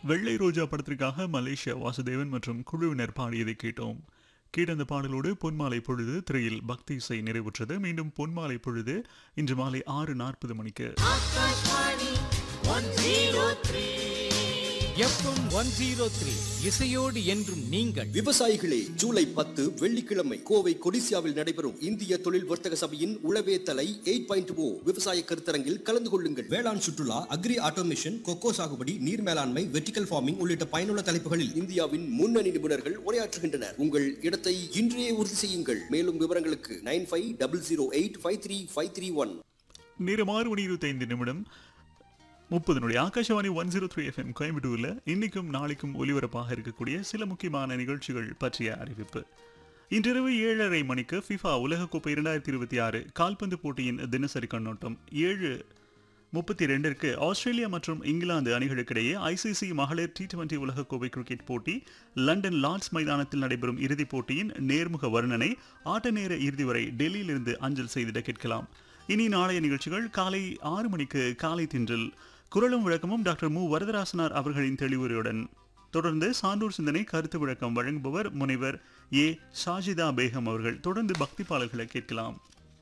வெள்ளை ரோஜா படத்திற்காக மலேசியா வாசுதேவன் மற்றும் குழுவினர் பாடியதை கேட்டோம் கேட்ட அந்த பாடலோடு பொன்மாலை பொழுது திரையில் பக்தி இசை நிறைவுற்றது மீண்டும் பொன்மாலை பொழுது இன்று மாலை ஆறு நாற்பது மணிக்கு Akashvani one zero three FM one zero three இசையோடு என்றும் நீங்கள் விவசாயிகளே ஜூலை பத்து வெள்ளிக்கிழமை கோவை கொடிசியாவில் நடைபெறும் இந்திய தொழில் வர்த்தக சபையின் உளவே தலை எயிட் பாயிண்ட் ஓ விவசாய கருத்தரங்கில் கலந்து கொள்ளுங்கள் வேளாண் சுற்றுலா அக்ரி ஆட்டோமேஷன் கொக்கோ சாகுபடி நீர் மேலாண்மை வெர்டிகல் ஃபார்மிங் உள்ளிட்ட பயனுள்ள தலைப்புகளில் இந்தியாவின் முன்னணி நிபுணர்கள் உரையாற்றுகின்றனர் உங்கள் இடத்தை இன்றையே உறுதி செய்யுங்கள் மேலும் விவரங்களுக்கு nine five double zero eight five three five three one நேரம் ஆறு மணி இருபத்தைந்து நிமிடம் முப்பது நொடி Akashvani one zero three FM கோயம்புத்தூரில் இன்னைக்கும் நாளைக்கும் ஒலிபரப்பாக இருக்கக்கூடிய சில முக்கியமான நிகழ்ச்சிகள் பற்றிய அறிவிப்பு இன்றிரவு ஏழரை மணிக்கு ஃபிஃபா உலகக்கோப்பை இரண்டாயிரத்தி இருபத்தி ஆறு கால்பந்து போட்டியின் தினசரி கண்ணோட்டம் ஏழு முப்பத்தி ரெண்டிற்கு ஆஸ்திரேலியா மற்றும் இங்கிலாந்து அணிகளுக்கிடையே ஐசிசி மகளிர் டி டுவெண்டி உலகக்கோப்பை கிரிக்கெட் போட்டி லண்டன் லார்ட்ஸ் மைதானத்தில் நடைபெறும் இறுதிப் போட்டியின் நேர்முக வர்ணனை ஆட்ட நேர இறுதி வரை டெல்லியிலிருந்து அஞ்சல் செய்திட கேட்கலாம் இனி நாளைய நிகழ்ச்சிகள் காலை ஆறு மணிக்கு காலை தின்றில் குரலும் விளக்கமும் டாக்டர் மு வரதராசனார் அவர்களின் தெளிவுரையுடன் தொடர்ந்து சான்றோர் சிந்தனை கருத்து விளக்கம் வழங்குபவர் முனைவர் ஏ ஷாஜிதா பேகம் அவர்கள் தொடர்ந்து பக்தி பாடல்களை கேட்கலாம்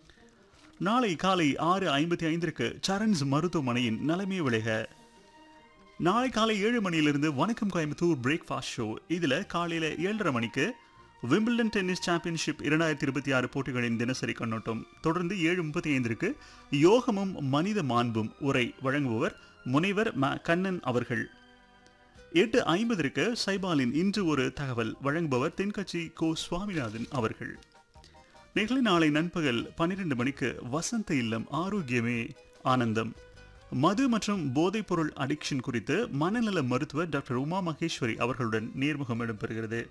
நாளை காலை ஆறு ஐம்பத்தி ஐந்திற்கு சரண்ஸ் மருத்துவமனையின் நலமே விளைக நாளை காலை ஏழு மணியிலிருந்து வணக்கம் கோயம்புத்தூர் பிரேக்ஃபாஸ்ட் ஷோ இதில் காலையில் ஏழரை மணிக்கு விம்பிள்டன் டென்னிஸ் சாம்பியன்ஷிப் இரண்டாயிரத்தி இருபத்தி ஆறு போட்டிகளின் தினசரி கண்ணோட்டம் தொடர்ந்து ஏழு முப்பத்தி ஐந்திற்கு யோகமும் மனித மாண்பும் உரை வழங்குபவர் முனைவர் ம கண்ணன் அவர்கள் எட்டு ஐம்பதற்கு சைபாலின் இன்று ஒரு தகவல் வழங்குபவர் தென்கட்சி கோ சுவாமிநாதன் அவர்கள் நிகழ்ச்சி நாளை நண்பகல் பன்னிரண்டு மணிக்கு வசந்த இல்லம் ஆரோக்கியமே ஆனந்தம் மது மற்றும் போதைப்பொருள் அடிக்ஷன் குறித்து மனநல மருத்துவர் டாக்டர் உமா மகேஸ்வரி அவர்களுடன் நேர்முகம் இடம்பெறுகிறது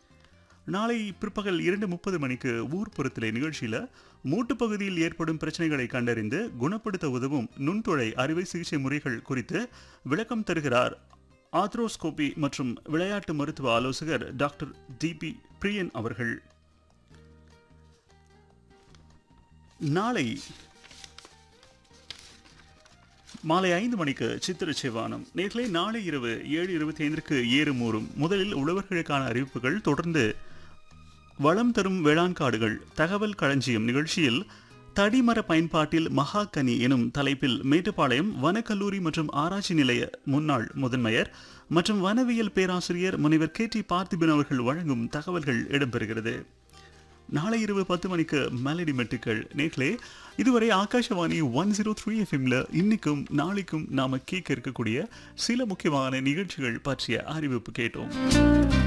நாளை பிற்பகல் இரண்டு முப்பது மணிக்கு ஊர்ப்புறத்திலே நிகழ்ச்சியில் மூட்டு பகுதியில் ஏற்படும் பிரச்சனைகளை கண்டறிந்து குணப்படுத்த உதவும் நுண்துளை அறுவை சிகிச்சை முறைகள் குறித்து விளக்கம் தருகிறார் ஆத்ரோஸ்கோபி மற்றும் விளையாட்டு மருத்துவ ஆலோசகர் டாக்டர் டிபி பிரியன் அவர்கள் நாளை மாலை ஐந்து மணிக்கு சித்திர சிவானம் நேர்களே நாளை இரவு ஏழு இருபத்தி ஐந்திற்கு ஏறுமூறும் முதலில் உழவர்களுக்கான அறிவிப்புகள் தொடர்ந்து வளம் தரும் வேளாண் காடுகள் தகவல் களஞ்சியம் நிகழ்ச்சியில் தடிமர பயன்பாட்டில் மகாகனி எனும் தலைப்பில் மேட்டுப்பாளையம் வனக்கல்லூரி மற்றும் ஆராய்ச்சி நிலைய முன்னாள் முதன்மையர் மற்றும் வனவியல் பேராசிரியர் முனைவர் கே டி பார்த்திபன் அவர்கள் வழங்கும் தகவல்கள் இடம்பெறுகிறது நாளை இரவு பத்து மணிக்கு மெலடி மெட்டுக்கள் நேர்களே இதுவரை ஆகாஷவாணி ஒன் ஜீரோ த்ரீ எஃப்எம்ல இன்னைக்கும் நாளைக்கும் நாம கேட்க இருக்கக்கூடிய சில முக்கியமான நிகழ்ச்சிகள் பற்றிய அறிவிப்பு கேட்டோம்